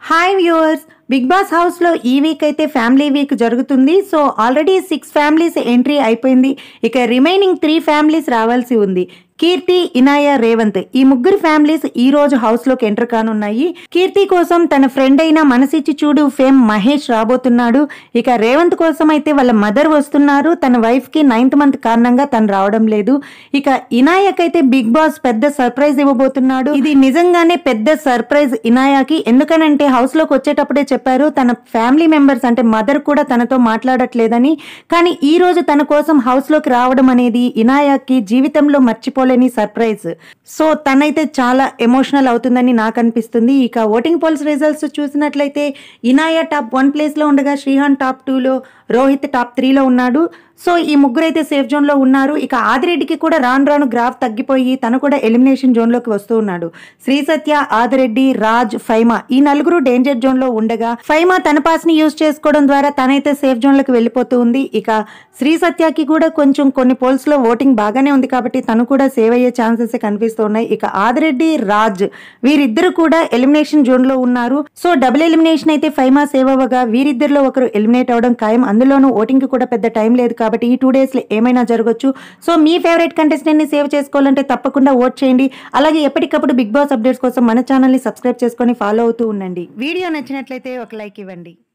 hi viewers big boss హౌస్లో ఈ week అయితే ఫ్యామిలీ వీక్ జరుగుతుంది so already six families entry అయిపోయింది ఇక రిమైనింగ్ త్రీ ఫ్యామిలీస్ రావాల్సి ఉంది కీర్తి ఇనాయ రేవంత్ ఈ ముగ్గురు ఫ్యామిలీస్ ఈ రోజు హౌస్ లోకి ఎంటర్ కానున్నాయి కీర్తి కోసం తన ఫ్రెండ్ అయిన మనసిచ్చి చూడు ఫేమ్ మహేష్ రాబోతున్నాడు ఇక రేవంత్ కోసం అయితే వాళ్ళ మదర్ వస్తున్నారు తన వైఫ్ కి నైన్త్ మంత్ కారణంగా తను రావడం లేదు ఇక ఇనాయక్ అయితే బిగ్ బాస్ పెద్ద సర్ప్రైజ్ ఇవ్వబోతున్నాడు ఇది నిజంగానే పెద్ద సర్ప్రైజ్ ఇనాయాకి ఎందుకనంటే హౌస్ లోకి వచ్చేటప్పుడే చెప్పారు తన ఫ్యామిలీ మెంబర్స్ అంటే మదర్ కూడా తనతో మాట్లాడట్లేదని కానీ ఈ రోజు తన కోసం హౌస్ లోకి రావడం అనేది ఇనాయాకి జీవితంలో మర్చిపోలేని సర్ప్రైజ్ సో తనైతే చాలా ఎమోషనల్ అవుతుందని నాకు అనిపిస్తుంది ఇక ఓటింగ్ పోల్స్ రిజల్ట్స్ చూసినట్లయితే ఇనాయా టాప్ వన్ ప్లేస్ లో ఉండగా శ్రీహాన్ టాప్ టూలో రోహిత్ టాప్ త్రీలో ఉన్నాడు సో ఈ ముగ్గురు అయితే సేఫ్ జోన్ లో ఉన్నారు ఇక ఆదిరెడ్డికి కూడా రాను రాను గ్రాఫ్ తగ్గిపోయి తను కూడా ఎలిమినేషన్ జోన్ లోకి వస్తూ ఉన్నాడు శ్రీ సత్య ఆదిరెడ్డి రాజ్ ఫైమా ఈ నలుగురు డేంజర్ జోన్ లో ఉండగా ఫైమా తన పాస్ ని యూజ్ చేసుకోవడం ద్వారా తనైతే సేఫ్ జోన్ లోకి వెళ్ళిపోతూ ఉంది ఇక శ్రీ సత్యకి కూడా కొంచెం కొన్ని పోల్స్ లో ఓటింగ్ బాగానే ఉంది కాబట్టి తను కూడా సేవ్ అయ్యే ఛాన్సెస్ కనిపిస్తూ ఉన్నాయి ఇక ఆదిరెడ్డి రాజ్ వీరిద్దరు కూడా ఎలిమినేషన్ జోన్ లో ఉన్నారు సో డబుల్ ఎలిమినేషన్ అయితే ఫైమా సేవ్ అవ్వగా వీరిద్దరిలో ఒకరు ఎలిమినేట్ అవడం ఖాయం అందులోనూ ఓటింగ్ కి కూడా పెద్ద టైం లేదు కాబట్టి ఈ టూ డేస్ లో ఏమైనా జరగచ్చు సో మీ ఫేవరెట్ కంటెస్టెంట్ ని సేవ్ చేసుకోవాలంటే తప్పకుండా ఓట్ చేయండి అలాగే ఎప్పటికప్పుడు బిగ్ బాస్ అప్డేట్స్ కోసం మన ఛానల్ ని సబ్స్క్రైబ్ చేసుకొని ఫాలో అవుతూ ఉండండి వీడియో నచ్చినట్లయితే ఒక లైక్ ఇవ్వండి